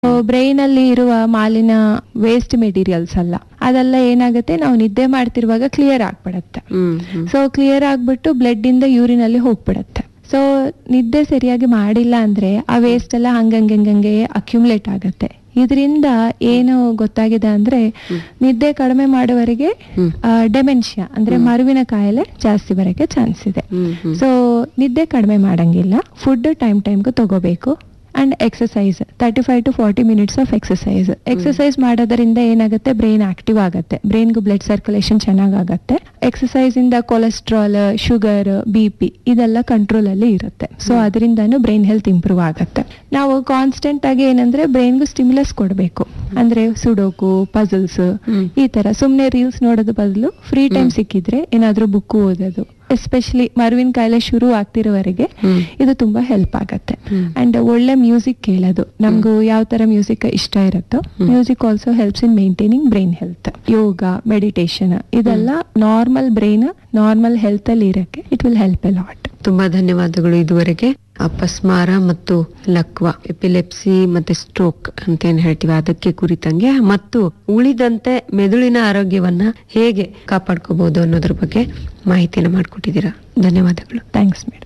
Brain ಅಲ್ಲಿ ಇರುವ ಮಾಲಿನ್ಯ ವೇಸ್ಟ್ ಮೆಟೀರಿಯಲ್ಸ್ ಅಲ್ಲ ಅದೆಲ್ಲ ಏನಾಗುತ್ತೆ ನಾವು ನಿದ್ದೆ ಮಾಡ್ತಿರುವಾಗ ಕ್ಲಿಯರ್ ಆಗ್ಬಿಡತ್ತೆ ಹ್ಮ್ ಹ್ಮ್ ಸೊ ಕ್ಲಿಯರ್ ಆಗ್ಬಿಟ್ಟು ಬ್ಲಡ್ ಇಂದ ಯೂರಿನ್ ಅಲ್ಲಿ ಹೋಗ್ಬಿಡತ್ತೆ ಸೊ ನಿದ್ದೆ ಸರಿಯಾಗಿ ಮಾಡಿಲ್ಲ ಅಂದ್ರೆ ಆ ವೇಸ್ಟ್ ಎಲ್ಲ ಹಂಗಂಗೆ ಅಕ್ಯುಮುಲೇಟ್ ಆಗತ್ತೆ ಇದರಿಂದ ಏನು ಗೊತ್ತಾಗಿದೆ ಅಂದ್ರೆ ನಿದ್ದೆ ಕಡಿಮೆ ಮಾಡುವವರೆಗೆ ಹ್ಮ್. ಡೆಮೆನ್ಷಿಯಾ ಅಂದ್ರೆ ಮರುವಿನ ಕಾಯಿಲೆ ಜಾಸ್ತಿ ಬರಕ್ಕೆ ಚಾನ್ಸ್ ಇದೆ ಹ್ಮ್ ಹ್ಮ್ ಸೊ ನಿದ್ದೆ ಕಡಿಮೆ ಮಾಡಂಗಿಲ್ಲ ಫುಡ್ ಟೈಮ್ ಟೈಮ್ಗೆ ತಗೋಬೇಕು and exercise thirty five to forty minutes of exercise exercise ಮಾಡೋದ್ರಿಂದ ಏನಾಗುತ್ತೆ ಬ್ರೈನ್ ಆಕ್ಟಿವ್ ಆಗುತ್ತೆ ಬ್ರೈನ್ಗೂ ಬ್ಲಡ್ ಸರ್ಕ್ಯುಲೇಷನ್ ಚೆನ್ನಾಗಾಗತ್ತೆ ಎಕ್ಸಸೈಸ್ ಇಂದ ಕೊಲೆಸ್ಟ್ರಾಲ್ ಶುಗರ್ ಬಿ ಪಿ ಇದೆಲ್ಲ ಕಂಟ್ರೋಲ್ ಅಲ್ಲಿ ಇರುತ್ತೆ ಸೊ ಅದರಿಂದನೂ ಬ್ರೈನ್ ಹೆಲ್ತ್ ಇಂಪ್ರೂವ್ ಆಗುತ್ತೆ ನಾವು ಕಾನ್ಸ್ಟೆಂಟ್ ಆಗಿ ಏನಂದ್ರೆ ಬ್ರೈನ್ಗೂ ಸ್ಟಿಮ್ಯುಲಸ್ ಕೊಡಬೇಕು ಅಂದ್ರೆ ಸುಡೋಕು ಪಜಲ್ಸ್ ಹ್ಮ್. ಈ ತರ ಸುಮ್ನೆ ರೀಲ್ಸ್ ನೋಡೋದು ಬದಲು ಫ್ರೀ ಟೈಮ್ ಸಿಕ್ಕಿದ್ರೆ ಏನಾದ್ರೂ ಬುಕ್ ಓದೋದು ಎಸ್ಪೆಷಲಿ ಮರುವಿನ ಕಾಯಿಲೆ ಶುರು ಆಗ್ತಿರೋವರೆಗೆ ಹ್ಮ್. ಇದು ತುಂಬಾ ಹೆಲ್ಪ್ ಆಗತ್ತೆ ಹ್ಮ್. ಅಂಡ್ ಒಳ್ಳೆ ಮ್ಯೂಸಿಕ್ ಕೇಳೋದು ನಮ್ಗೂ ಯಾವ ತರ ಮ್ಯೂಸಿಕ್ ಇಷ್ಟ ಇರುತ್ತೋ music also helps in maintaining brain health yoga meditation ಇದೆಲ್ಲ ನಾರ್ಮಲ್ ಬ್ರೈನ್ ನಾರ್ಮಲ್ ಹೆಲ್ತ್ ಅಲ್ಲಿ ಇರಕ್ಕೆ it will help a lot ತುಂಬಾ ಧನ್ಯವಾದಗಳು ಇದುವರೆಗೆ ಅಪಸ್ಮಾರ ಮತ್ತು ಲಕ್ವ ಎಪಿಲೆಪ್ಸಿ ಮತ್ತೆ ಸ್ಟ್ರೋಕ್ ಅಂತ ಏನ್ ಹೇಳ್ತೀವಿ ಅದಕ್ಕೆ ಕುರಿತಂಗೆ ಮತ್ತು ಉಳಿದಂತೆ ಮೆದುಳಿನ ಆರೋಗ್ಯವನ್ನ ಹೇಗೆ ಕಾಪಾಡ್ಕೋಬಹುದು ಅನ್ನೋದ್ರ ಬಗ್ಗೆ ಮಾಹಿತಿಯನ್ನ ಮಾಡ್ಕೊಟ್ಟಿದ್ದೀರಾ ಧನ್ಯವಾದಗಳು ಥ್ಯಾಂಕ್ಸ್ ಮೇಡಮ್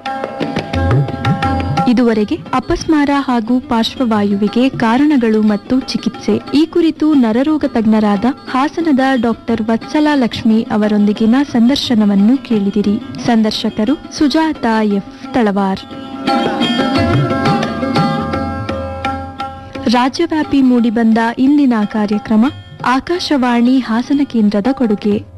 ಇದುವರೆಗೆ ಅಪಸ್ಮಾರ ಹಾಗೂ ಪಾರ್ಶ್ವವಾಯುವಿಗೆ ಕಾರಣಗಳು ಮತ್ತು ಚಿಕಿತ್ಸೆ ಈ ಕುರಿತು ನರರೋಗ ತಜ್ಞರಾದ ಹಾಸನದ ಡಾಕ್ಟರ್ ವತ್ಸಲಾ ಲಕ್ಷ್ಮಿ ಅವರೊಂದಿಗಿನ ಸಂದರ್ಶನವನ್ನು ಕೇಳಿದಿರಿ ಸಂದರ್ಶಕರು ಸುಜಾತ ಎಫ್ ತಳವಾರ್ ರಾಜ್ಯವ್ಯಾಪಿ ಮೂಡಿಬಂದ ಇಂದಿನ ಕಾರ್ಯಕ್ರಮ ಆಕಾಶವಾಣಿ ಹಾಸನ ಕೇಂದ್ರದ ಕೊಡುಗೆ